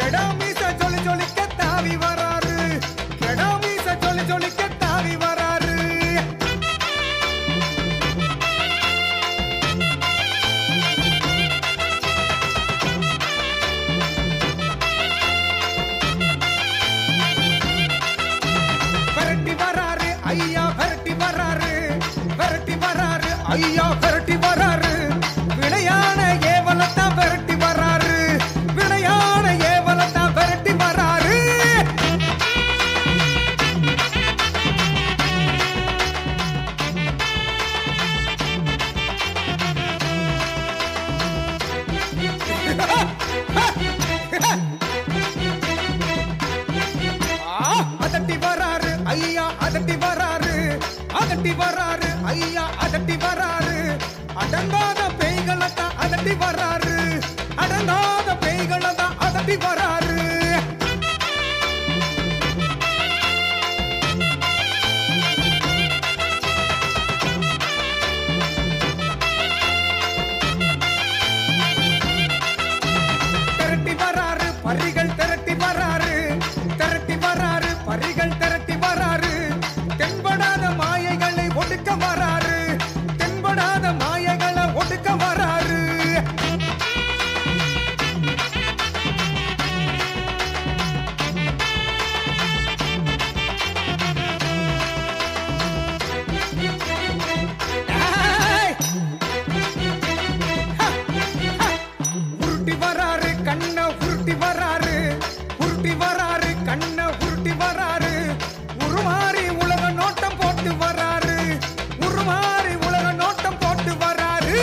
கெடா மீச ஜொலி ஜொலிக்க தாவி வராரு கெடா மீச ஜொலி ஜொலிக்க தாவி வராரு விரட்டி வராரு ஐயா விரட்டி வராரு விரட்டி வராரு ஐயா விரட்டி வராரு விளையான ஏவலத்தான் விரட்டி வராரு விளையான ஏவலத்தான் விரட்டி வராரு ஆ, அதட்டி வராரு ஐயா அதட்டி வராரு அதட்டி வராரு ஐயா அதட்டி வராரு அடங்காத பேய்களை தான் அதட்டி வராரு அடங்காத பேய்களை தான் அதட்டி வராரு திரட்டி வராரு பரிகள் திரட்டி வராரு திரட்டி வராரு பரிகள் திரட்டி வராரு தென்படாத மாயைகளை ஒடுக்க வராரு தென்படாத மாயைகளை ஒடுக்க வராரு ஏய்! உருட்டி வராரு கண்ண உருட்டி வராரு உருட்டி வராரு கண்ண உருட்டி வராரு உருமாறி உலக நோட்டம் போட்டு வராரு உருமாறி உலக நோட்டம் போட்டு வராரு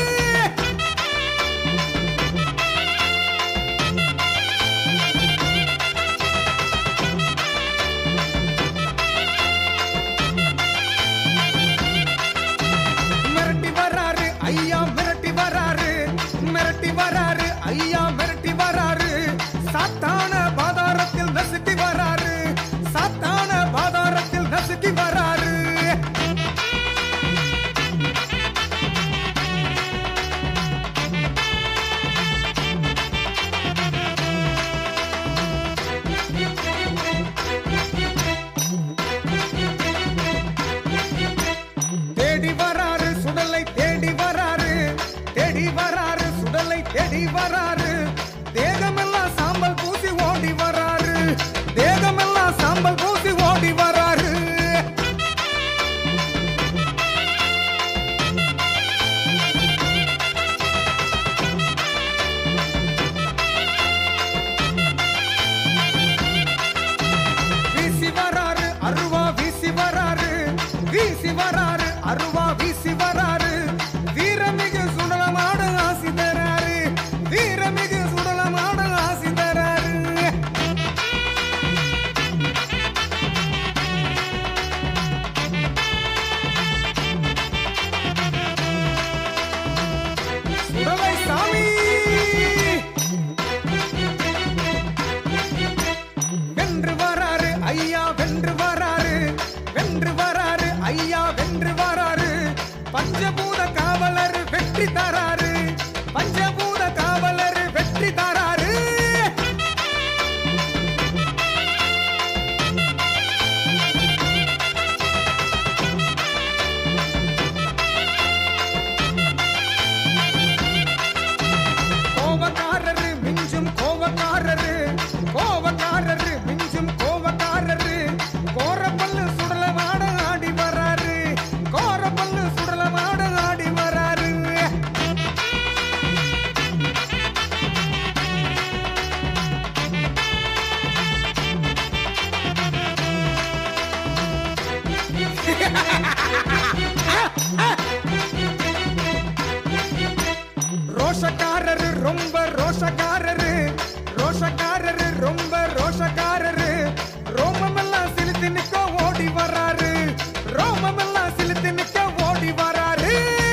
மிரட்டி வராரு ஐயா மிரட்டி வராரு மிரட்டி வராரு ஐயா மிரட்டி வராரு சாத்தான பாதாரத்தில் நசுக்கி வராரு சாத்தான பாதாரத்தில் நசுக்கி வராரு தேடி வராரு சுடலை தேடி வராரு தேடி வராரு சுடலை தேடி வராரு தேகமெல்லாம் சாம்பல் பூசி ஓடி வராரு தேகமெல்லாம் சாம்பல் பூசி ஓடி வராரு வீசி வராரு அருவா வீசி வராரு வீசி வராரு அருவா வீசி வராரு வீரமிகு சுடலமாட ஆசி தராரு வீரமிகு சுடலமாட ஆசி தராரு சுடலை சாமி வென்று வராரு ஐயா வென்று வராரு வென்று வராரு ஐயா வென்று வராரு பஞ்சபூத காவலர் வெற்றி தராரு பஞ்சபூத காவலர் வெற்றி தராரு கோவக்காரரு மிஞ்சும் கோவக்காரரு கோவக்காரரு மிஞ்சும் கோவக்காரரு கோரப்பல்லு சுடலமாட ஆடி வராரு கோரப்பல்லு சுடலமாட ஆடி வராரு ரோஷக்காரரு ரொம்ப ரோஷக்காரரு ரோஷக்காரரு ரொம்ப ரோஷக்காரரு ரோமமெல்லாம் சிலுத்து நிக்க ஓடி வராரு ரோமமெல்லாம் சிலுத்து நிக்க ஓடி வராரு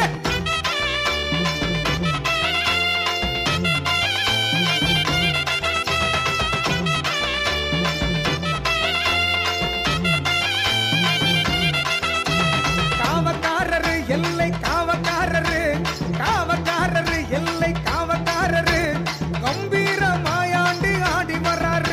காவக்காரரு எல்லை காவக்காரரு காவக்காரரு எல்லை காவக்காரரு கம்பீர மாயாண்டி ஆடி வராரு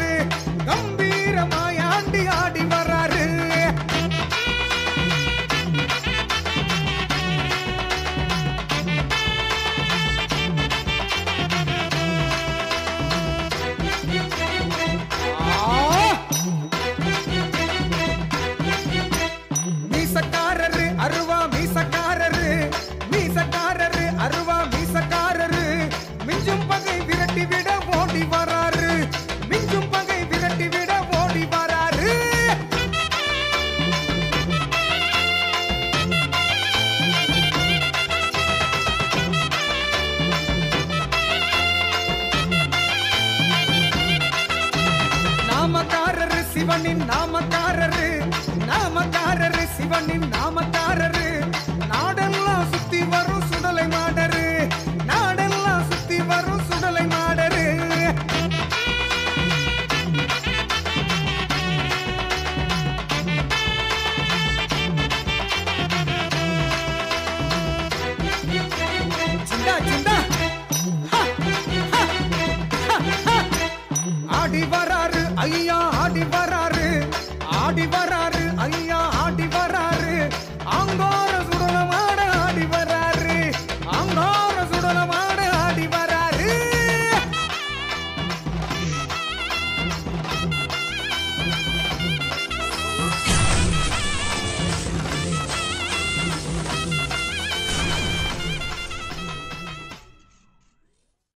சிவனின் நாமக்காரரு நாமக்காரரு சிவனின் நாமக்காரரு நாடெல்லாம் சுத்தி வரும் சுடலை மாடரு நாடெல்லாம் சுத்தி வரும் சுடலை மாடரு சிந்தா சிந்தா ஹா, ஹா, ஹா, ஹா. ஆடி வராரு ஐயா ஆடி வராரு ஆடி வராரு